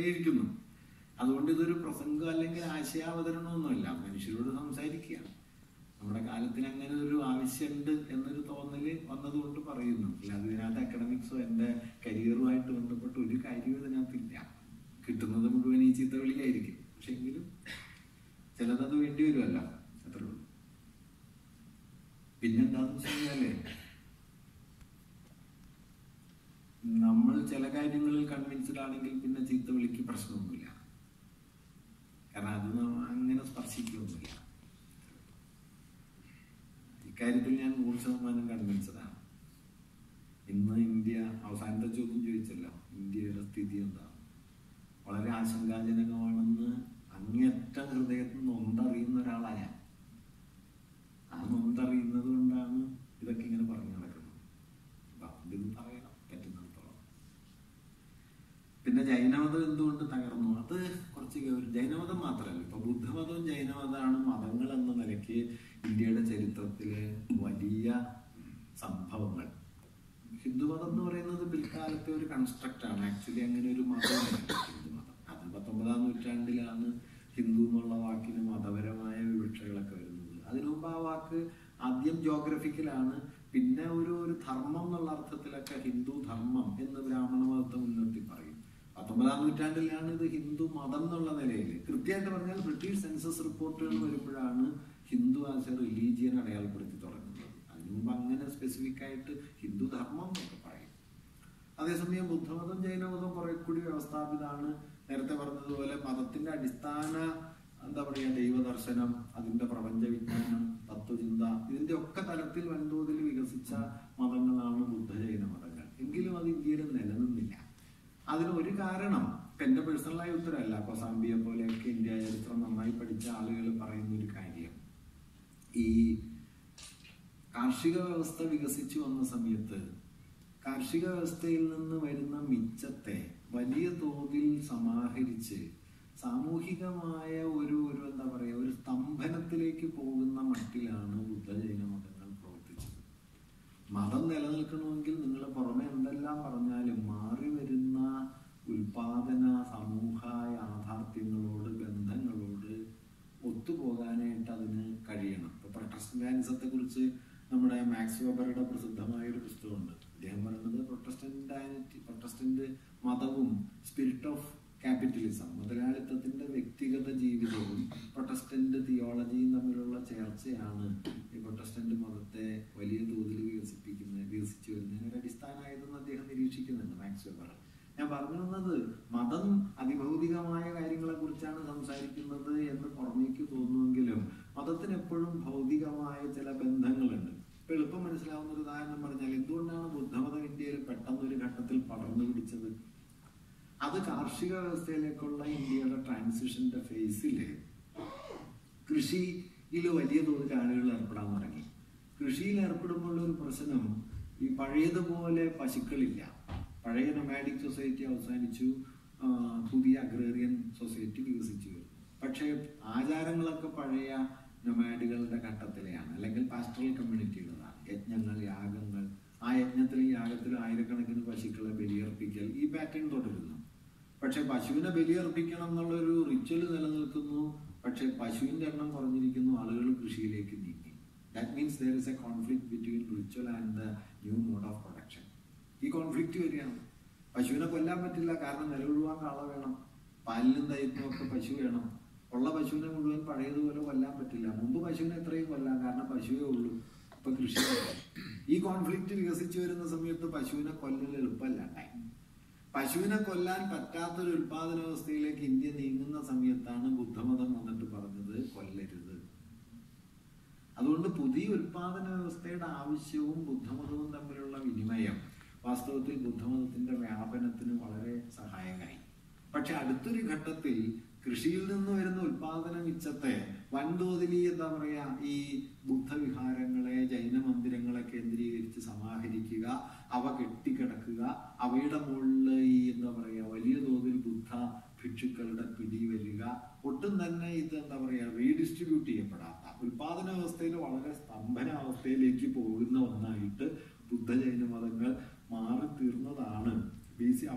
കൊണ്ടേയിരിക്കുന്നു അതുകൊണ്ട് ഇതൊരു പ്രസംഗം അല്ലെങ്കിൽ ആശയാവതരണമൊന്നുമല്ല മനുഷ്യരോട് സംസാരിക്കുകയാണ് നമ്മുടെ കാലത്തിന് അങ്ങനെ ഒരു ആവശ്യമുണ്ട് എന്നൊരു തോന്നല് വന്നതുകൊണ്ട് പറയുന്നു അല്ലാതെ ഇതിനകത്ത് അക്കഡമിക്സോ എൻ്റെ കരിയറുമായിട്ട് ബന്ധപ്പെട്ട് ഒരു കാര്യവും ഇതിനകത്തില്ല കിട്ടുന്നത് മുഴുവൻ ഈ ചീത്തവിളിയായിരിക്കും പക്ഷെ എങ്കിലും ചിലതത് വേണ്ടി വരുമല്ലോ അത്രേ ഉള്ളൂ പിന്നെന്താന്ന് വെച്ച് കഴിഞ്ഞാല് നമ്മൾ ചില കാര്യങ്ങളിൽ കൺവിൻസ്ഡ് ആണെങ്കിൽ പിന്നെ ചീത്ത വിളിക്ക് പ്രശ്നമൊന്നുമില്ല കാരണം അത് നമ്മ- അങ്ങനെ സ്പർശിക്കുകയൊന്നുമില്ല ഇക്കാര്യത്തിൽ ഞാൻ നൂറ് ശതമാനം കൺവിൻസ്ഡ് ആണ് ഇന്ന് ഇന്ത്യ അവസാനത്തെ ചോദ്യം ചോദിച്ചല്ലോ ഇന്ത്യയുടെ സ്ഥിതി എന്താണ് വളരെ ആശങ്കാജനകമാണെന്ന് അങ്ങേയറ്റം ഹൃദയത്തിൽ നൊന്തറിയുന്ന ഒരാളായ ഞാൻ ആ നൊന്തറിയുന്നത് കൊണ്ടാണ് ഇതൊക്കെ ഇങ്ങനെ പറഞ്ഞു നടക്കുന്നത് അപ്പൊ അതുകൊണ്ട് ഇത് പറയണം പറ്റുന്നിടത്തോളം പിന്നെ ജൈനമതം എന്തുകൊണ്ട് തകർന്നു അത് കുറച്ച് ഗൗര- ജൈനമതം മാത്രമല്ല ഇപ്പൊ ബുദ്ധമതവും ജൈനമതമാണ് മതങ്ങൾ എന്ന നിലയ്ക്ക് ഇന്ത്യയുടെ ചരിത്രത്തിലെ വലിയ സംഭവങ്ങൾ ഹിന്ദുമതം എന്ന് പറയുന്നത് പിൽക്കാലത്തെ ഒരു കൺസ്ട്രക്റ്റ് ആണ് ആക്ച്വലി അങ്ങനെ ഒരു മതമല്ല ഹിന്ദുമതം അത് പത്തൊമ്പതാം നൂറ്റാണ്ടിലാണ് ഹിന്ദു എന്നുള്ള വാക്കിന് മതപരമായ വിവക്ഷകളൊക്കെ വരുന്നത് അതിനു മുമ്പ് ആ വാക്ക് ആദ്യം ജോഗ്രഫിക്കലാണ് പിന്നെ ഒരു ഒരു ധർമ്മം എന്നുള്ള അർത്ഥത്തിലൊക്കെ ഹിന്ദു ധർമ്മം എന്ന് ബ്രാഹ്മണ മതത്തെ മുൻനിർത്തി പറയും പത്തൊമ്പതാം നൂറ്റാണ്ടിലാണ് ഇത് ഹിന്ദു മതം എന്നുള്ള നിലയിൽ കൃത്യമായിട്ട് പറഞ്ഞാൽ ബ്രിട്ടീഷ് സെൻസസ് റിപ്പോർട്ടുകൾ വരുമ്പോഴാണ് ഹിന്ദു ആസ് എ റിലീജിയൻ അടയാളപ്പെടുത്തി തുടങ്ങുന്നത് അതിനു മുമ്പ് അങ്ങനെ സ്പെസിഫിക് ആയിട്ട് ഹിന്ദു ധർമ്മം എന്നൊക്കെ പറയും അതേസമയം ബുദ്ധമതം ജൈനമതം കുറെ കൂടി വ്യവസ്ഥാപിതാണ് നേരത്തെ പറഞ്ഞതുപോലെ മതത്തിന്റെ അടിസ്ഥാന എന്താ പറയുക ദൈവദർശനം അതിന്റെ പ്രപഞ്ച വിജ്ഞാനം തത്വചിന്ത ഇതിന്റെ ഒക്കെ തലത്തിൽ വൻതോതിൽ വികസിച്ച മതങ്ങളാണ് ബുദ്ധ ജൈന മതങ്ങൾ എങ്കിലും അത് ഇന്ത്യയിൽ നിലനിന്നില്ല അതിന് ഒരു കാരണം ഇപ്പൊ എന്റെ പേഴ്സണലായ ഉത്തരമല്ല കൊസാംബിയെ പോലെയൊക്കെ ഇന്ത്യ ചരിത്രം നന്നായി പഠിച്ച ആളുകൾ പറയുന്ന ഒരു കാര്യം ഈ കാർഷിക വ്യവസ്ഥ വികസിച്ചു വന്ന സമയത്ത് കാർഷിക വ്യവസ്ഥയിൽ നിന്ന് വരുന്ന മിച്ചത്തെ വലിയ തോതിൽ സമാഹരിച്ച് സാമൂഹികമായ ഒരു ഒരു എന്താ പറയുക ഒരു സ്തംഭനത്തിലേക്ക് പോകുന്ന മട്ടിലാണ് ബുദ്ധജൈന മതങ്ങൾ പ്രവർത്തിച്ചത് മതം നിലനിൽക്കണമെങ്കിൽ നിങ്ങൾ പുറമെ എന്തെല്ലാം പറഞ്ഞാലും മാറി വരുന്ന ഉൽപാദന സമൂഹ യാഥാർത്ഥ്യങ്ങളോട് ബന്ധങ്ങളോട് ഒത്തുപോകാനായിട്ട് അതിന് കഴിയണം ഇപ്പൊ പ്രൊട്ടസ്റ്റന്റാനിസത്തെ കുറിച്ച് നമ്മുടെ മാക്സ് വെബറുടെ പ്രസിദ്ധമായ ഒരു പുസ്തകമുണ്ട് അദ്ദേഹം പറയുന്നത് പ്രൊട്ടസ്റ്റന്റാനിറ്റി പ്രൊട്ടസ്റ്റന്റ് മതവും സ്പിരിറ്റ് ഓഫ് ക്യാപിറ്റലിസം മുതലാളിത്തത്തിന്റെ വ്യക്തിഗത ജീവിതവും പ്രൊട്ടസ്റ്റന്റ് തിയോളജിയും തമ്മിലുള്ള ചേർച്ചയാണ് ഈ പ്രൊട്ടസ്റ്റന്റ് മതത്തെ വലിയ തോതിൽ വികസിപ്പിക്കുന്നത് വികസിച്ചു വരുന്നതിന് ഒരു അടിസ്ഥാനമായതെന്ന് അദ്ദേഹം നിരീക്ഷിക്കുന്നുണ്ട് മാക്സ് വെബർ ഞാൻ പറഞ്ഞു വന്നത് മതം അതിഭൗതികമായ കാര്യങ്ങളെ കുറിച്ചാണ് സംസാരിക്കുന്നത് എന്ന് പുറമേക്ക് തോന്നുമെങ്കിലും മതത്തിന് എപ്പോഴും ഭൗതികമായ ചില ബന്ധങ്ങളുണ്ട് ഇപ്പൊ എളുപ്പം മനസ്സിലാവുന്ന ഒരു ഉദാഹരണം പറഞ്ഞാൽ എന്തുകൊണ്ടാണ് ബുദ്ധമതം ഇന്ത്യയിൽ പെട്ടെന്ന് ഒരു ഘട്ടത്തിൽ പടർന്നു പിടിച്ചത് അത് കാർഷിക വ്യവസ്ഥയിലേക്കുള്ള ഇന്ത്യയുടെ ട്രാൻസിഷന്റെ ഫേസില് കൃഷിയിൽ വലിയ തോതിൽ ആളുകൾ ഏർപ്പെടാൻ തുടങ്ങി കൃഷിയിൽ ഏർപ്പെടുമ്പോൾ ഒരു പ്രശ്നം ഈ പഴയതുപോലെ പശുക്കളില്ല പഴയ നൊമാഡിക് സൊസൈറ്റി അവസാനിച്ചു ആ, പുതിയ അഗ്രേറിയൻ സൊസൈറ്റി വികസിച്ചു വരുന്നു പക്ഷേ ആചാരങ്ങളൊക്കെ പഴയ നൊമാഡുകളുടെ ഘട്ടത്തിലെയാണ് അല്ലെങ്കിൽ പാസ്റ്ററൽ കമ്മ്യൂണിറ്റിയുടേതാണ് യജ്ഞങ്ങൾ യാഗങ്ങൾ ആ യജ്ഞത്തിലും യാഗത്തിലും ആയിരക്കണക്കിന് പശുക്കളെ ബലിയർപ്പിക്കൽ ഈ പാറ്റേൺ തുടരുന്നു പക്ഷെ പശുവിനെ ബലിയർപ്പിക്കണം എന്നുള്ളൊരു റിച്വൽ നിലനിൽക്കുന്നു പക്ഷെ പശുവിന്റെ എണ്ണം കുറഞ്ഞിരിക്കുന്നു ആളുകൾ കൃഷിയിലേക്ക് നീങ്ങി that means there is a conflict between ritual and the new mode of production ഈ കോൺഫ്ലിക്റ്റ് വരികയാണ് പശുവിനെ കൊല്ലാൻ പറ്റില്ല കാരണം നിലവിഴുവാൻ കാള വേണം പാലിനും തൈരിനും ഒക്കെ പശു വേണം ഉള്ള പശുവിനെ മുഴുവൻ പഴയതുപോലെ കൊല്ലാൻ പറ്റില്ല മുമ്പ് പശുവിനെ എത്രയും കൊല്ലാം കാരണം പശുവേ ഉള്ളൂ ഇപ്പൊ കൃഷി ഈ കോൺഫ്ലിക്റ്റ് വികസിച്ചു വരുന്ന സമയത്ത് പശുവിനെ കൊല്ലൽ എളുപ്പമല്ല പശുവിനെ കൊല്ലാൻ പറ്റാത്തൊരു ഉൽപാദന വ്യവസ്ഥയിലേക്ക് ഇന്ത്യ നീങ്ങുന്ന സമയത്താണ് ബുദ്ധമതം വന്നിട്ട് പറഞ്ഞത് കൊല്ലരുത് അതുകൊണ്ട് പുതിയ ഉൽപാദന വ്യവസ്ഥയുടെ ആവശ്യവും ബുദ്ധമതവും തമ്മിലുള്ള വിനിമയം വാസ്തവത്തിൽ ബുദ്ധമതത്തിന്റെ വ്യാപനത്തിന് വളരെ സഹായകമായി പക്ഷെ അടുത്തൊരു ഘട്ടത്തിൽ കൃഷിയിൽ നിന്ന് വരുന്ന ഉൽപാദന മിച്ചത്തെ വൻതോതിൽ ഈ എന്താ പറയാ ഈ ബുദ്ധവിഹാരങ്ങളെ ജൈന മന്ദിരങ്ങളെ കേന്ദ്രീകരിച്ച് സമാഹരിക്കുക അവ കെട്ടിക്കിടക്കുക അവയുടെ മുകളിൽ ഈ എന്താ പറയാ വലിയ തോതിൽ ബുദ്ധ ഭിക്ഷുക്കളുടെ പിടി വരിക ഒട്ടും തന്നെ ഇത് എന്താ പറയാ റീഡിസ്ട്രിബ്യൂട്ട് ചെയ്യപ്പെടാത്ത ഉൽപാദന വ്യവസ്ഥയിൽ വളരെ സ്തംഭന അവസ്ഥയിലേക്ക് പോകുന്ന ഒന്നായിട്ട് ബുദ്ധ ജൈന മതങ്ങൾ മാറി തീർന്നതാണ് ബി സി അവസാന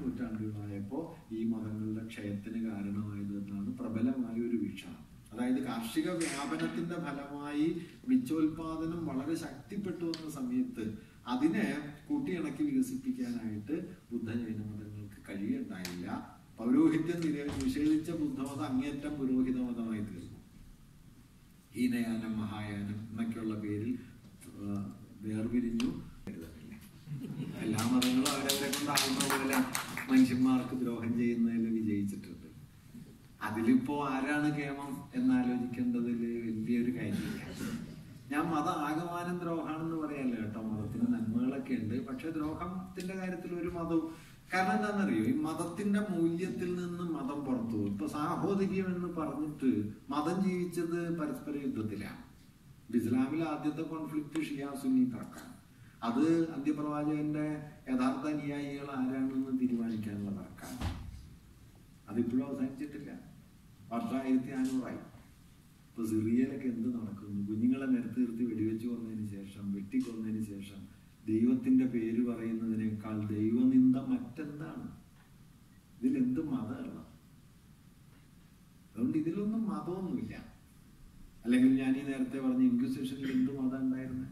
നൂറ്റാണ്ടുകളായപ്പോൾ ഈ മതങ്ങളുടെ ക്ഷയത്തിന് കാരണമായത് എന്നാണ് പ്രബലമായ ഒരു വീക്ഷണം അതായത് കാർഷിക വ്യാപനത്തിന്റെ ഫലമായി മിച്ചോൽപാദനം വളരെ ശക്തിപ്പെട്ടു വന്ന സമയത്ത് അതിനെ കൂട്ടിയിണക്കി വികസിപ്പിക്കാനായിട്ട് ബുദ്ധജൈന മതങ്ങൾക്ക് കഴിയുണ്ടായില്ല പൗരോഹിത്യം നിര- നിഷേധിച്ച ബുദ്ധമതം അങ്ങേറ്റം പുരോഹിത മതമായി തീർന്നു ഹീനയാനം മഹായാനം എന്നൊക്കെയുള്ള പേരിൽ ആ, വേർപിരിഞ്ഞു കരുതത്തില്ല. എല്ലാ മതങ്ങളും അവരവരെ കൊണ്ടാകുന്ന പോലെ മനുഷ്യന്മാർക്ക് ദ്രോഹം ചെയ്യുന്നതിൽ വിജയിച്ചിട്ടുണ്ട് അതിലിപ്പോ ആരാണ് കേമം എന്നാലോചിക്കേണ്ടതിൽ വലിയൊരു കാര്യമില്ല ഞാൻ മത ആകമാനം ദ്രോഹാണെന്ന് പറയല്ല കേട്ടോ മതത്തിന് നന്മകളൊക്കെ ഉണ്ട് പക്ഷെ ദ്രോഹത്തിന്റെ കാര്യത്തിൽ ഒരു മതവും കാരണം എന്താണെന്നറിയോ ഈ മതത്തിന്റെ മൂല്യത്തിൽ നിന്ന് മതം പുറത്തു പോകും ഇപ്പൊ സാഹോദര്യം എന്ന് പറഞ്ഞിട്ട് മതം ജീവിച്ചത് പരസ്പര യുദ്ധത്തിലാണ് ഇസ്ലാമിൽ ആദ്യത്തെ കോൺഫ്ലിക്ട് ഷിയാ സുന്നി തർക്കം അത് അന്ത്യപ്രവാചകന്റെ യഥാർത്ഥ അനുയായികൾ ആരാണെന്ന് തീരുമാനിക്കാനുള്ള തർക്കമാണ് അതിപ്പോഴും അവസാനിച്ചിട്ടില്ല വർഷം ആയിരത്തി നാനൂറായി ഇപ്പൊ സിറിയയിലൊക്കെ എന്ത് നടക്കുന്നു കുഞ്ഞുങ്ങളെ നിരത്തി നിർത്തി വെടിവെച്ച് കൊന്നതിന് ശേഷം വെട്ടിക്കൊന്നതിന് ശേഷം ദൈവത്തിന്റെ പേര് പറയുന്നതിനേക്കാൾ ദൈവനിന്ദ മറ്റെന്താണ് ഇതിലെന്ത് മതമല്ല അതുകൊണ്ട് ഇതിലൊന്നും മതമൊന്നുമില്ല അല്ലെങ്കിൽ ഞാൻ ഈ നേരത്തെ പറഞ്ഞ ഇൻക്വിസിഷനിൽ എന്ത് മതം ഉണ്ടായിരുന്നെ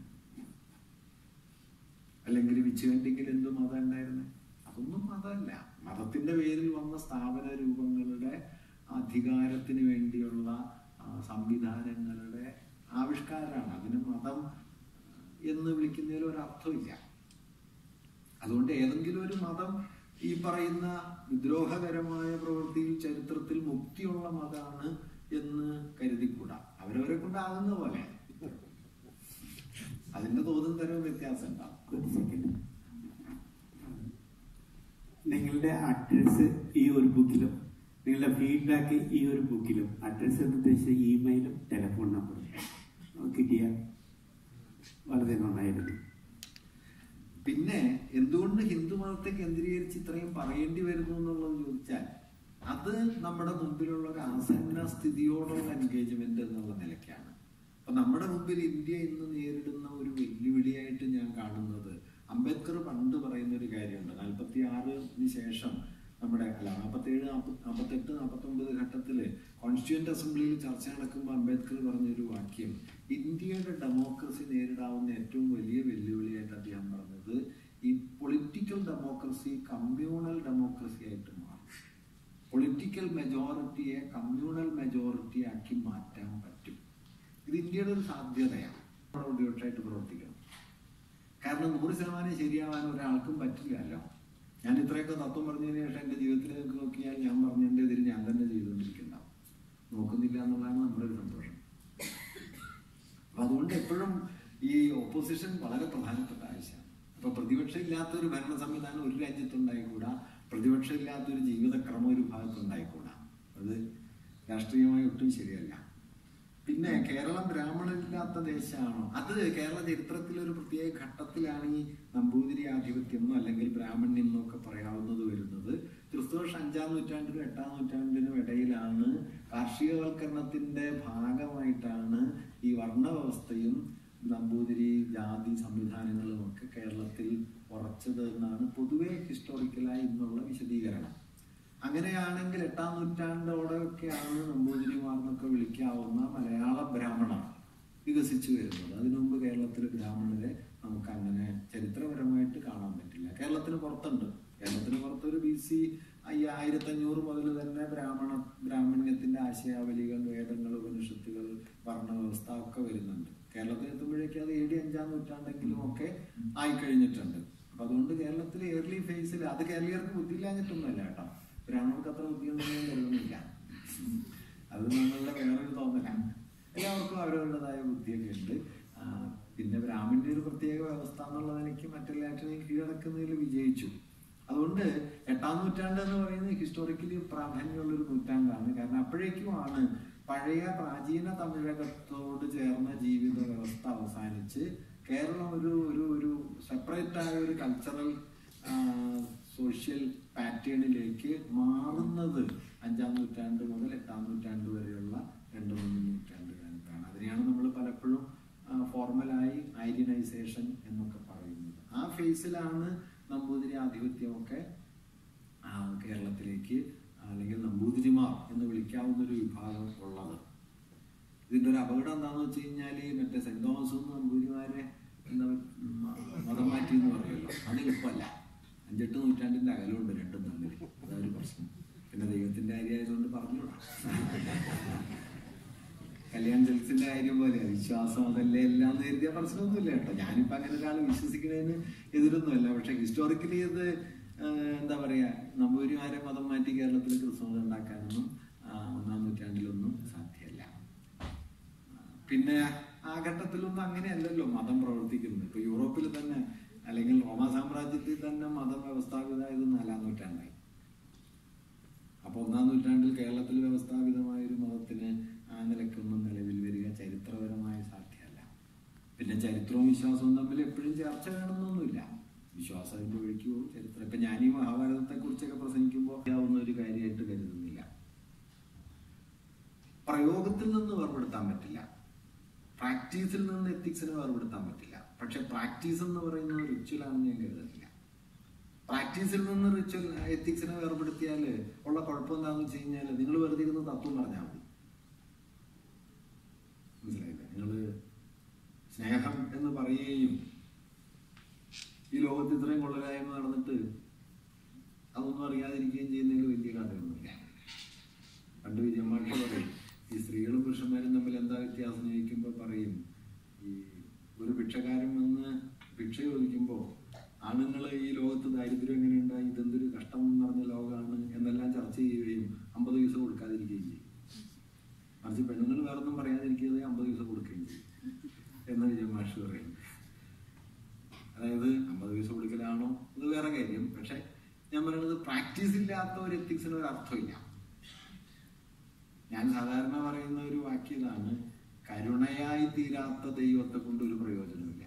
അല്ലെങ്കിൽ വിച്ചുകണ്ടിങ്ങിൽ എന്ത് മതം ഉണ്ടായിരുന്നെ അതൊന്നും മതമല്ല മതത്തിന്റെ പേരിൽ വന്ന സ്ഥാപന രൂപങ്ങളുടെ അധികാരത്തിന് വേണ്ടിയുള്ള ആ, സംവിധാനങ്ങളുടെ ആവിഷ്കാരമാണ് അതിന് മതം എന്ന് വിളിക്കുന്നതിൽ ഒരർത്ഥമില്ല അതുകൊണ്ട് ഏതെങ്കിലും ഒരു മതം ഈ പറയുന്ന വിദ്രോഹകരമായ പ്രവൃത്തിയിൽ ചരിത്രത്തിൽ മുക്തിയുള്ള മതമാണ് എന്ന് കരുതിക്കൂടാ അവരവരെ കൊണ്ടാകുന്ന പോലെ അതിന്റെ തോതും തരവും വ്യത്യാസം ഉണ്ടാവും ഒരു സെക്കൻഡ് നിങ്ങളുടെ അഡ്രസ്സ് ഈ ഒരു ബുക്കിലും നിങ്ങളുടെ ഫീഡ്ബാക്ക് ഈ ഒരു ബുക്കിലും അഡ്രസ്സ് എന്ന് ഉദ്ദേശിച്ച ഇമെയിലും ടെലിഫോൺ നമ്പറും കിട്ടിയാൽ വളരെ നന്നായിരുന്നു പിന്നെ എന്തുകൊണ്ട് ഹിന്ദു മതത്തെ കേന്ദ്രീകരിച്ച് ഇത്രയും പറയേണ്ടി വരുന്നു എന്നുള്ളത് ചോദിച്ചാൽ അത് നമ്മുടെ മുമ്പിലുള്ള ഒരു ആസന്ന സ്ഥിതിയോടുള്ള എൻഗേജ്മെന്റ് എന്നുള്ള നിലയ്ക്കാണ് അപ്പൊ നമ്മുടെ മുമ്പിൽ ഇന്ത്യ ഇന്ന് നേരിടുന്ന ഒരു വെല്ലുവിളിയായിട്ട് ഞാൻ കാണുന്നത് അംബേദ്കർ പണ്ട് പറയുന്ന ഒരു കാര്യമുണ്ട് നാൽപ്പത്തി ആറിന് ശേഷം നമ്മുടെ അല്ല നാൽപ്പത്തേഴ് നാൽപ്പത്തെട്ട് നാൽപ്പത്തൊമ്പത് ഘട്ടത്തില് കോൺസ്റ്റിറ്റ്യൂന്റ് അസംബ്ലിയിൽ ചർച്ച നടക്കുമ്പോൾ അംബേദ്കർ പറഞ്ഞൊരു വാക്യം ഇന്ത്യയുടെ ഡെമോക്രസി നേരിടാവുന്ന ഏറ്റവും വലിയ വെല്ലുവിളിയായിട്ട് അദ്ദേഹം പറഞ്ഞത് ഈ പൊളിറ്റിക്കൽ ഡെമോക്രസി കമ്മ്യൂണൽ ഡെമോക്രസി ആയിട്ട് മാറും പൊളിറ്റിക്കൽ മെജോറിറ്റിയെ കമ്മ്യൂണൽ മെജോറിറ്റി ആക്കി മാറ്റാൻ പറ്റും ഇത് ഇന്ത്യയുടെ ഒരു സാധ്യതയാണ് ഉദ്യോഗമായിട്ട് പ്രവർത്തിക്കണം കാരണം നൂറ് ശതമാനം ശരിയാവാൻ ഒരാൾക്കും പറ്റില്ലല്ലോ ഞാൻ ഇത്രയൊക്കെ തത്വം പറഞ്ഞതിന് ശേഷം എൻ്റെ ജീവിതത്തിൽ നിങ്ങൾക്ക് നോക്കിയാൽ ഞാൻ പറഞ്ഞതിൻ്റെ എതിര് ഞാൻ തന്നെ ചെയ്തുകൊണ്ടിരിക്കുന്നുണ്ടാവും നോക്കുന്നില്ല എന്നുള്ളതാണ് നമ്മുടെ ഒരു സന്തോഷം അപ്പൊ അതുകൊണ്ട് എപ്പോഴും ഈ ഓപ്പോസിഷൻ വളരെ പ്രധാനപ്പെട്ട ആവശ്യമാണ് ഇപ്പൊ പ്രതിപക്ഷം ഇല്ലാത്ത ഒരു ഭരണ സംവിധാനം ഒരു രാജ്യത്തുണ്ടായിക്കൂടാ പ്രതിപക്ഷം ഇല്ലാത്ത ഒരു ജീവിതക്രമം ഒരു ഭാഗത്തുണ്ടായിക്കൂടാ അത് രാഷ്ട്രീയമായി ഒട്ടും ശരിയല്ല പിന്നെ കേരളം ബ്രാഹ്മണരില്ലാത്ത ദേശമാണോ അത് കേരള ചരിത്രത്തിലെ ഒരു പ്രത്യേക ഘട്ടത്തിലാണ് ഈ നമ്പൂതിരി ആധിപത്യം എന്നോ അല്ലെങ്കിൽ ബ്രാഹ്മണ്യം എന്നൊക്കെ പറയാവുന്നത് വരുന്നത് ക്രിസ്തുവർഷം അഞ്ചാം നൂറ്റാണ്ടിനും എട്ടാം നൂറ്റാണ്ടിനും ഇടയിലാണ് കാർഷികവൽക്കരണത്തിന്റെ ഭാഗമായിട്ടാണ് ഈ വർണ്ണവ്യവസ്ഥയും നമ്പൂതിരി ജാതി സംവിധാനങ്ങളും ഒക്കെ കേരളത്തിൽ ഉറച്ചത് എന്നാണ് പൊതുവെ ഹിസ്റ്റോറിക്കലായി ഇന്നുള്ള വിശദീകരണം അങ്ങനെയാണെങ്കിൽ എട്ടാം നൂറ്റാണ്ടോടെയൊക്കെയാണ് നമ്പൂതിരിമാർ എന്നൊക്കെ വിളിക്കാവുന്ന മലയാള ബ്രാഹ്മണർ വികസിച്ചു വരുന്നത് അതിനു മുമ്പ് കേരളത്തിലെ ബ്രാഹ്മണരെ നമുക്ക് അങ്ങനെ ചരിത്രപരമായിട്ട് കാണാൻ പറ്റില്ല കേരളത്തിന് പുറത്തുണ്ട് കേരളത്തിന് പുറത്ത് ഒരു ബി സി ആയിരത്തി അഞ്ഞൂറ് മുതൽ തന്നെ ബ്രാഹ്മണ ബ്രാഹ്മണ്യത്തിന്റെ ആശയാവലികൾ വേദങ്ങൾ ഉപനിഷത്തുകൾ വർണ്ണവ്യവസ്ഥ ഒക്കെ വരുന്നുണ്ട് കേരളത്തിൽ എത്തുമ്പോഴേക്കും അത് എ ഡി അഞ്ചാം നൂറ്റാണ്ടെങ്കിലും ഒക്കെ ആയിക്കഴിഞ്ഞിട്ടുണ്ട് അപ്പൊ അതുകൊണ്ട് കേരളത്തിലെ ഏർലി ഫേസിൽ അത് കേരളീയർക്ക് ബുദ്ധിയില്ലാഞ്ഞിട്ടൊന്നുമല്ല കേട്ടോ ബ്രാഹ്മണർക്ക് അത്ര ബുദ്ധിയുണ്ടെന്ന് ഞാൻ കരുതുന്നില്ല അത് നമ്മളുടെ വേറൊരു തോന്നലാണ് എല്ലാവർക്കും അവരവരുടേതായ ബുദ്ധിയൊക്കെ ഉണ്ട് ആ, പിന്നെ ബ്രാഹ്മണ്യ ഒരു പ്രത്യേക വ്യവസ്ഥ എന്നുള്ള നിലയ്ക്ക് മറ്റെല്ലാറ്റിനെയും കീഴടക്കുന്നതിൽ വിജയിച്ചു അതുകൊണ്ട് എട്ടാം നൂറ്റാണ്ട് എന്ന് പറയുന്നത് ഹിസ്റ്റോറിക്കലി പ്രാധാന്യമുള്ള ഒരു നൂറ്റാണ്ടാണ് കാരണം അപ്പോഴേക്കുമാണ് പഴയ പ്രാചീന തമിഴകത്തോട് ചേർന്ന ജീവിത വ്യവസ്ഥ അവസാനിച്ച് കേരളം ഒരു ഒരു ഒരു സെപ്പറേറ്റ് ആയ ഒരു കൾച്ചറൽ സോഷ്യൽ പാറ്റേണിലേക്ക് മാറുന്നത് അഞ്ചാം നൂറ്റാണ്ട് മുതൽ എട്ടാം നൂറ്റാണ്ട് വരെയുള്ള രണ്ട് മൂന്ന് നൂറ്റാണ്ട് കാലത്താണ് അതിനെയാണ് നമ്മൾ പലപ്പോഴും ഫോർമലായി ഐരിയനൈസേഷൻ എന്നൊക്കെ പറയുന്നത് ആ ഫേസിലാണ് നമ്പൂതിരി ആധിപത്യമൊക്കെ ആ, കേരളത്തിലേക്ക് അല്ലെങ്കിൽ നമ്പൂതിരിമാർ എന്ന് വിളിക്കാവുന്ന ഒരു വിഭാഗം ഉള്ളത് ഇതിന്റെ ഒരു അപകടം എന്താണെന്ന് വെച്ച് കഴിഞ്ഞാൽ മറ്റേ സെന്റ് തോമസ് നമ്പൂതിരിമാരെ എന്താ മ- മതം മാറ്റി എന്ന് പറയുമല്ലോ അത് എളുപ്പമല്ല അഞ്ചെട്ട് നൂറ്റാണ്ടിന്റെ അകലമുണ്ട് രണ്ടും തമ്മിൽ അതൊരു പ്രശ്നം പിന്നെ ദൈവത്തിന്റെ കാര്യമായതുകൊണ്ട് പറഞ്ഞുകൂടാ കല്യാൺ ജൽസിന്റെ കാര്യം പോലെ വിശ്വാസം അതല്ലേ എല്ലാം എന്ന് കരുതിയ പ്രശ്നമൊന്നുമില്ല കേട്ടോ ഞാനിപ്പോ അങ്ങനെ ഒരാൾ വിശ്വസിക്കുന്നതിന് എതിരൊന്നുമല്ല പക്ഷെ ഹിസ്റ്റോറിക്കലി ഇത് ആ, എന്താ പറയാ നമ്പൂരിമാരെ മതം മാറ്റി കേരളത്തിൽ ക്രിസ്മസ് ഉണ്ടാക്കാനൊന്നും ആ, ഒന്നാം നൂറ്റാണ്ടിലൊന്നും സാധ്യമല്ല പിന്നെ ആ ഘട്ടത്തിലൊന്നും അങ്ങനെയല്ലല്ലോ മതം പ്രവർത്തിക്കുന്നത് ഇപ്പൊ യൂറോപ്പിൽ തന്നെ അല്ലെങ്കിൽ റോമ സാമ്രാജ്യത്തിൽ തന്നെ മതം വ്യവസ്ഥാപിതമായത് നാലാം നൂറ്റാണ്ടായി അപ്പൊ ഒന്നാം നൂറ്റാണ്ടിൽ കേരളത്തിൽ വ്യവസ്ഥാപിതമായ ഒരു മതത്തിന് ആ നിലയ്ക്കൊന്നും നിലവിൽ വരിക ചരിത്രപരമായ സാധ്യമല്ല പിന്നെ ചരിത്രവും വിശ്വാസവും തമ്മിൽ എപ്പോഴും ചർച്ച വേണമെന്നൊന്നുമില്ല വിശ്വാസം അതിന്റെ വഴിക്ക് പോകും ചരിത്രം ഇപ്പൊ ഞാൻ ഈ മഹാഭാരതത്തെ കുറിച്ചൊക്കെ പ്രസംഗിക്കുമ്പോൾ ആവുന്ന ഒരു കാര്യമായിട്ട് കരുതുന്നില്ല പ്രയോഗത്തിൽ നിന്ന് വേർപെടുത്താൻ പറ്റില്ല പ്രാക്ടീസിൽ നിന്ന് എത്തിക്സിനെ വേർപെടുത്താൻ പറ്റില്ല പക്ഷെ പ്രാക്ടീസ് എന്ന് പറയുന്നത് റിച്വൽ ആണെന്ന് ഞാൻ കരുതുന്നില്ല പ്രാക്ടീസിൽ നിന്ന് റിച്വൽ എത്തിക്സിനെ വേർപെടുത്തിയാൽ ഉള്ള കുഴപ്പം എന്താണെന്ന് വെച്ച് കഴിഞ്ഞാൽ നിങ്ങൾ വെറുതെ ഇരുന്ന് തത്വം പറഞ്ഞാൽ മതി മനസ്സിലായില്ലേ നിങ്ങൾ സ്നേഹം എന്ന് പറയുകയും ഈ ലോകത്ത് ഇത്രയും കൊള്ളരായ്മ നടന്നിട്ട് അതൊന്നും അറിയാതിരിക്കുകയും ചെയ്യുന്നതിൽ വലിയ കഥയൊന്നുമില്ല പണ്ട് വിജയമായിട്ട് പറയും ഈ സ്ത്രീകളും പുരുഷന്മാരും തമ്മിൽ എന്താ വ്യത്യാസം ചോദിക്കുമ്പോൾ പറയും ഈ ഒരു ഭിക്ഷക്കാരൻ വന്ന് ഭിക്ഷ ചോദിക്കുമ്പോൾ ആണുങ്ങൾ ഈ ലോകത്ത് ദാരിദ്ര്യം എങ്ങനെയുണ്ടായി ഇതെന്തൊരു കഷ്ടം എന്ന് പറഞ്ഞ ലോകമാണ് എന്നെല്ലാം ചർച്ച ചെയ്യുകയും അമ്പത് പൈസ കൊടുക്കാതിരിക്കുകയും ചെയ്യും മറിച്ച് പെണ്ണുങ്ങൾ വേറൊന്നും പറയാതിരിക്കുന്നത് അമ്പത് പൈസ കൊടുക്കുകയും ചെയ്യും എന്ന് വിജയമാഷ് പറയും അതായത് അമ്പത് പൈസ കൊടുക്കലാണോ അത് വേറെ കാര്യം പക്ഷെ ഞാൻ പറയുന്നത് പ്രാക്ടീസ് ഇല്ലാത്ത ഒരു എത്തിക്സിന് ഒരു അർത്ഥമില്ല ഞാൻ സാധാരണ പറയുന്ന ഒരു വാക്യം ഇതാണ് കരുണയായി തീരാത്ത ദൈവത്തെ കൊണ്ട് ഒരു പ്രയോജനമില്ല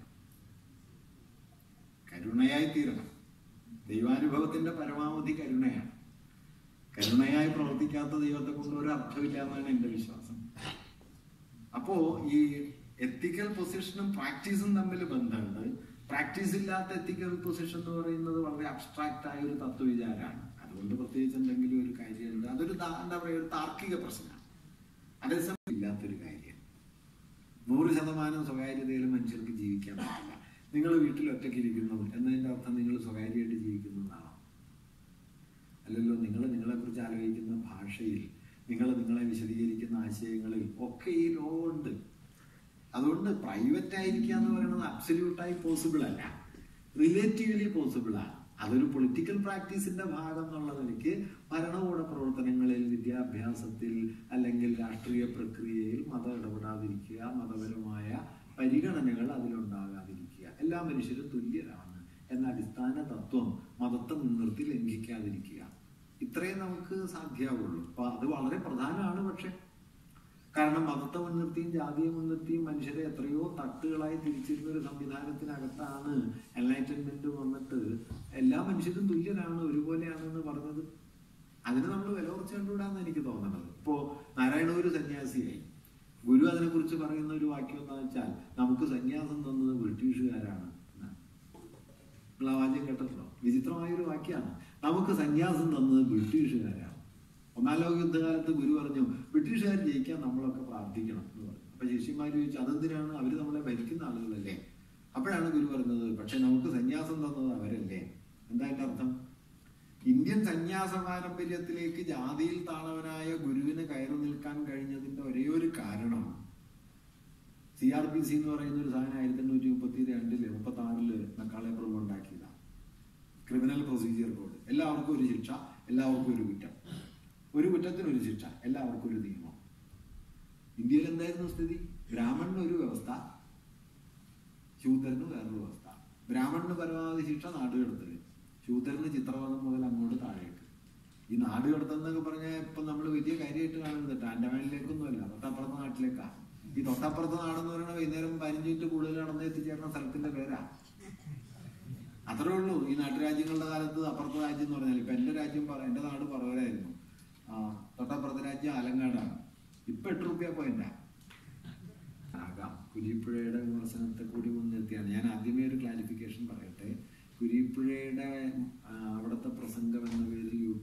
കരുണയായി തീരണം ദൈവാനുഭവത്തിന്റെ പരമാവധി കരുണയാണ് കരുണയായി പ്രവർത്തിക്കാത്ത ദൈവത്തെ കൊണ്ട് ഒരു അർത്ഥമില്ല എന്നാണ് എന്റെ വിശ്വാസം അപ്പോ ഈ എത്തിക്കൽ പൊസിഷനും പ്രാക്ടീസും തമ്മിൽ ബന്ധമുണ്ട് പ്രാക്ടീസ് ഇല്ലാത്ത എത്തിക്കൽ പൊസിഷൻ എന്ന് പറയുന്നത് വളരെ അബ്സ്ട്രാക്റ്റ് ആയ ഒരു തത്വവിചാരമാണ് അതുകൊണ്ട് പ്രത്യേകിച്ച് എന്തെങ്കിലും ഒരു കാര്യമുണ്ട് അതൊരു ദാ- എന്താ പറയുക ഒരു താർക്കിക പ്രശ്നമാണ് അതേസമയം ഇല്ലാത്തൊരു കാര്യം നൂറ് ശതമാനം സ്വകാര്യതയിൽ മനുഷ്യർക്ക് ജീവിക്കാൻ പറ്റില്ല നിങ്ങൾ വീട്ടിൽ ഒറ്റയ്ക്ക് ഇരിക്കുന്നു എന്നതിന്റെ അർത്ഥം നിങ്ങൾ സ്വകാര്യമായിട്ട് ജീവിക്കുന്നതാണോ അല്ലല്ലോ നിങ്ങൾ നിങ്ങളെ കുറിച്ച് ആലോചിക്കുന്ന ഭാഷയിൽ നിങ്ങൾ നിങ്ങളെ വിശദീകരിക്കുന്ന ആശയങ്ങളിൽ ഒക്കെ ഈ ലോ ഉണ്ട് അതുകൊണ്ട് പ്രൈവറ്റ് ആയിരിക്കുക എന്ന് പറയുന്നത് അബ്സല്യൂട്ടായി പോസിബിൾ അല്ല റിലേറ്റീവ്ലി പോസിബിൾ ആണ് അതൊരു പൊളിറ്റിക്കൽ പ്രാക്ടീസിന്റെ ഭാഗം എന്നുള്ള നിലയ്ക്ക് ഭരണകൂട പ്രവർത്തനങ്ങളിൽ വിദ്യാഭ്യാസത്തിൽ അല്ലെങ്കിൽ രാഷ്ട്രീയ പ്രക്രിയയിൽ മതം ഇടപെടാതിരിക്കുക മതപരമായ പരിഗണനകൾ അതിലുണ്ടാകാതിരിക്കുക എല്ലാ മനുഷ്യരും തുല്യരാണ് എന്ന അടിസ്ഥാന തത്വം മതത്തെ മുൻനിർത്തി ലംഘിക്കാതിരിക്കുക ഇത്രയേ നമുക്ക് സാധ്യമാവുള്ളൂ അപ്പൊ അത് വളരെ പ്രധാനമാണ് പക്ഷെ കാരണം മതത്തെ മുൻനിർത്തിയും ജാതിയെ മുൻനിർത്തിയും മനുഷ്യരെ എത്രയോ തട്ടുകളായി തിരിച്ചിരുന്ന ഒരു സംവിധാനത്തിനകത്താണ് എൻലൈറ്റൻമെന്റ് വന്നിട്ട് എല്ലാ മനുഷ്യരും തുല്യരാണ് ഒരുപോലെയാണെന്ന് പറഞ്ഞത് അതിന് നമ്മൾ വില കുറച്ച് കണ്ടുകൂടാന്ന് എനിക്ക് തോന്നണത് ഇപ്പോ നാരായണഗുരു സന്യാസിയായി ഗുരു അതിനെ കുറിച്ച് പറയുന്ന ഒരു വാക്യം എന്താ വെച്ചാൽ നമുക്ക് സന്യാസം തന്നത് ബ്രിട്ടീഷുകാരാണ് എന്നാണ്. നിങ്ങൾ ആ വാക്യം കേട്ടിട്ടുണ്ടോ വിചിത്രമായ ഒരു വാക്യമാണ് നമുക്ക് സന്യാസം തന്നത് ബ്രിട്ടീഷുകാരാണ് ഒന്നാം ലോക യുദ്ധകാലത്ത് ഗുരു പറഞ്ഞു ബ്രിട്ടീഷുകാർ ജയിക്കാൻ നമ്മളൊക്കെ പ്രാർത്ഥിക്കണം എന്ന് പറഞ്ഞു അപ്പൊ ശിഷ്യന്മാർ ചോദിച്ചു അതെന്തിനാണ് അവര് നമ്മളെ ഭരിക്കുന്ന ആളുകളല്ലേ അപ്പോഴാണ് ഗുരു പറഞ്ഞത് പക്ഷെ നമുക്ക് സന്യാസം തന്നത് അവരല്ലേ എന്താ അതിന്റെ അർത്ഥം ഇന്ത്യൻ സന്യാസ പാരമ്പര്യത്തിലേക്ക് ജാതിയിൽ താണവനായ ഗുരുവിന് കയറി നിൽക്കാൻ കഴിഞ്ഞതിന്റെ ഒരേ ഒരു കാരണം സി ആർ പി സി എന്ന് പറയുന്ന ഒരു സാധനം ആയിരത്തി എണ്ണൂറ്റി മുപ്പത്തി രണ്ടില് മുപ്പത്തി ആറില് നക്കാളെ പ്രഭു ഉണ്ടാക്കിയതാണ് ക്രിമിനൽ പ്രൊസീജിയർ കോഡ് എല്ലാവർക്കും ഒരു ശിക്ഷ എല്ലാവർക്കും ഒരു കുറ്റം ഒരു കുറ്റത്തിന് ഒരു ശിക്ഷ എല്ലാവർക്കും ഒരു നിയമം ഇന്ത്യയിൽ എന്തായിരുന്നു സ്ഥിതി ബ്രാഹ്മണന് ഒരു വ്യവസ്ഥ ശൂദ്രന് വേറൊരു വ്യവസ്ഥ ബ്രാഹ്മണന് പരമാവധി ശിക്ഷ നാടുകടത്തല് ശൂദ്രന് ചിത്രവധം മുതൽ അങ്ങോട്ട് താഴേക്ക് ഈ നാട് കടത്തുന്നൊക്കെ പറഞ്ഞാൽ ഇപ്പൊ നമ്മൾ വലിയ കാര്യമായിട്ട് കാണുന്നത് ആൻഡമാനിലേക്കൊന്നുമല്ല തൊട്ടപ്പുറത്തെ നാട്ടിലേക്കാ ഈ തൊട്ടപ്പുറത്തെ നാടെന്ന് പറയുന്നത് വൈകുന്നേരം പതിനഞ്ച് മിനിറ്റ് കൂടുതൽ നടന്ന് എത്തിച്ചേർന്ന സ്ഥലത്തിന്റെ പേരാ അത്രേ ഉള്ളൂ ഈ നാട്ടുരാജ്യങ്ങളുടെ കാലത്ത് അപ്പുറത്തെ രാജ്യം എന്ന് പറഞ്ഞാൽ ഇപ്പൊ എന്റെ രാജ്യം പറ എന്റെ നാട് പറവരായിരുന്നു ആ തൊട്ടപ്പുറത്തെ രാജ്യം ആലങ്ങാടാണ് ഇപ്പൊ എട്ട് റുപ്യ പോയിന്റാ ആകാം കുരിപ്പുഴയുടെ വിമർശനത്തെ കൂടി മുൻനിർത്തിയാണ് ഞാൻ ആദ്യമേ ഒരു ക്ലാരിഫിക്കേഷൻ പറയട്ടെ കുരിപ്പുഴയുടെ ആ, അവിടുത്തെ പ്രസംഗം എന്ന പേരിൽ യു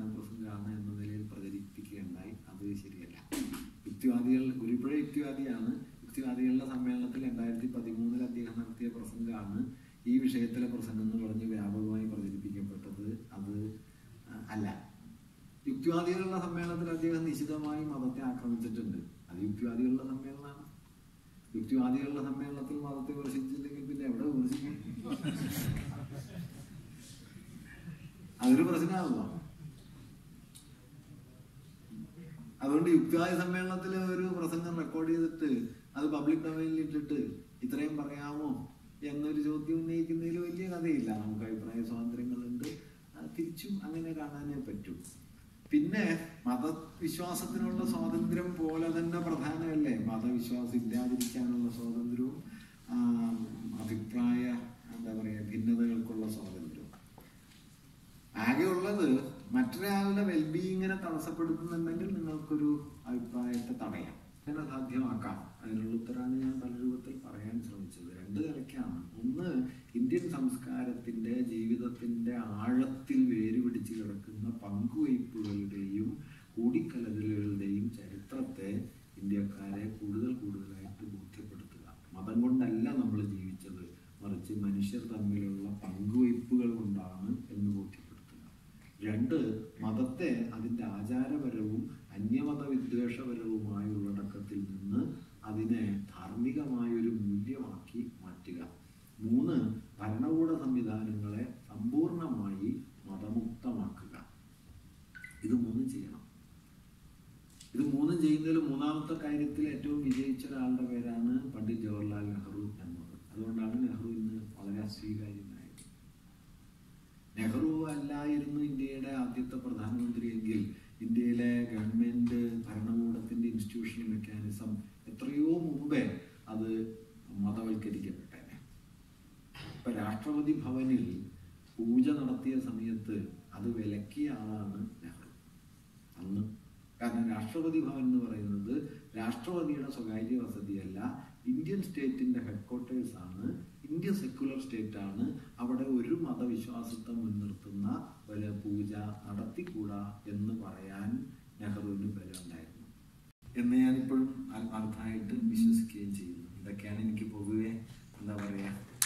പ്രസംഗമാണ് എന്ന നിലയിൽ പ്രചരിപ്പിക്കുകയുണ്ടായി അത് ശരിയല്ല യുക്തിവാദികൾ ഗുരുപ്പുഴ യുക്തിവാദിയാണ് യുക്തിവാദികളുടെ സമ്മേളനത്തിൽ രണ്ടായിരത്തി പതിമൂന്നിൽ അദ്ദേഹം നടത്തിയ പ്രസംഗമാണ് ഈ വിഷയത്തിലെ പ്രസംഗം എന്ന് പറഞ്ഞ് വ്യാപകമായി പ്രചരിപ്പിക്കപ്പെട്ടത് അത് ആ, അല്ല യുക്തിവാദികളുടെ സമ്മേളനത്തിൽ അദ്ദേഹം നിശിതമായി മതത്തെ ആക്രമിച്ചിട്ടുണ്ട് അത് യുക്തിവാദികളുടെ സമ്മേളനമാണ് യുക്തിവാദികളുടെ സമ്മേളനത്തിൽ മതത്തെ വിമർശിച്ചില്ലെങ്കിൽ പിന്നെ എവിടെ വിമർശിക്കും അതൊരു പ്രശ്നമാകുമോ അതുകൊണ്ട് യുക്തിവാദി സമ്മേളനത്തിൽ ഒരു പ്രസംഗം റെക്കോർഡ് ചെയ്തിട്ട് അത് പബ്ലിക് ഡൊമൈനിൽ ഇട്ടിട്ട് ഇത്രയും പറയാമോ എന്നൊരു ചോദ്യം ഉന്നയിക്കുന്നതിൽ വലിയ കഥയില്ല നമുക്ക് അഭിപ്രായ സ്വാതന്ത്ര്യങ്ങളുണ്ട് ആ, തിരിച്ചും അങ്ങനെ കാണാനേ പറ്റൂ പിന്നെ മതവിശ്വാസത്തിനുള്ള സ്വാതന്ത്ര്യം പോലെ തന്നെ പ്രധാനമല്ലേ മതവിശ്വാസം ഇല്ലാതിരിക്കാനുള്ള സ്വാതന്ത്ര്യവും ആ, അഭിപ്രായ എന്താ പറയാ ഭിന്നതകൾക്കുള്ള സ്വാതന്ത്ര്യവും ആകെ ഉള്ളത് മറ്റൊരാളുടെ വെൽബീയിങ്ങിനെ തടസ്സപ്പെടുത്തുന്നുണ്ടെങ്കിൽ നിങ്ങൾക്കൊരു അഭിപ്രായത്തെ തടയാം അങ്ങനെ സാധ്യമാക്കാം അതിനുള്ള ഉത്തരമാണ് ഞാൻ പല രൂപത്തിൽ പറയാൻ ശ്രമിച്ചത് രണ്ട് നിലയ്ക്കാണ് ഒന്ന് ഇന്ത്യൻ സംസ്കാരത്തിന്റെ ജീവിതത്തിന്റെ ആഴത്തിൽ വേരുപിടിച്ച് കിടക്കുന്ന പങ്കുവയ്പ്പുകളുടെയും കൂടിക്കലരുകളുടെയും ചരിത്രത്തെ ഇന്ത്യക്കാരെ കൂടുതൽ കൂടുതലായിട്ട് ബോധ്യപ്പെടുത്തുക മതം കൊണ്ടല്ല നമ്മൾ ജീവിച്ചത് മറിച്ച് മനുഷ്യർ തമ്മിലുള്ള പങ്കുവയ്പ്പുകൾ കൊണ്ടാണ് എന്ന് ബോധ്യപ്പെടുത്തുക രണ്ട് മതത്തെ അതിൻ്റെ ആചാരപരവും അന്യമത വിദ്വേഷപരവുമായ ഉള്ളടക്കത്തിൽ നിന്ന് അതിനെ ധാർമ്മികമായ ഒരു മൂല്യമാക്കി മാറ്റുക മൂന്ന് ഭരണകൂട സംവിധാനങ്ങളെ സമ്പൂർണമായി മതമുക്തമാക്കുക ഇത് മൂന്നും ചെയ്യണം ഇത് മൂന്നും ചെയ്യുന്നതിൽ മൂന്നാമത്തെ കാര്യത്തിൽ ഏറ്റവും വിജയിച്ച ഒരാളുടെ പേരാണ് പണ്ഡിറ്റ് ജവഹർലാൽ നെഹ്റു എന്നത് അതുകൊണ്ടാണ് നെഹ്റു ഇന്ന് വളരെ അസ്വീകാര്യനായത് നെഹ്റു അല്ലായിരുന്നു ഇന്ത്യയുടെ ആദ്യത്തെ പ്രധാനമന്ത്രിയെങ്കിൽ ഇന്ത്യയിലെ ഗവൺമെന്റ് ഭരണകൂടത്തിന്റെ ഇൻസ്റ്റിറ്റ്യൂഷണൽ മെക്കാനിസം എത്രയോ മുമ്പേ അത് മതവൽക്കരിക്കപ്പെട്ടേനെ ഇപ്പൊ രാഷ്ട്രപതി ഭവനിൽ പൂജ നടത്തിയ സമയത്ത് അത് വിലക്കിയ ആളാണ് നെഹ്റു അന്ന് കാരണം രാഷ്ട്രപതി ഭവൻ എന്ന് പറയുന്നത് രാഷ്ട്രപതിയുടെ സ്വകാര്യ വസതിയല്ല ഇന്ത്യൻ സ്റ്റേറ്റിന്റെ ഹെഡ്ക്വാർട്ടേഴ്സ് ആണ് ഇന്ത്യ സെക്യുലർ സ്റ്റേറ്റ് ആണ് അവിടെ ഒരു മതവിശ്വാസത്തെ മുൻനിർത്തുന്ന ഒരു പൂജ നടത്തിക്കൂടാ എന്ന് പറയാൻ നെഹ്റുവിന് ബലമുണ്ടായിരുന്നു എന്ന് ഞാനിപ്പോഴും ആത്മാർത്ഥമായിട്ട് വിശ്വസിക്കുകയും ചെയ്യുന്നു ഇതൊക്കെയാണ് എനിക്ക് പൊതുവെ എന്താ പറയാ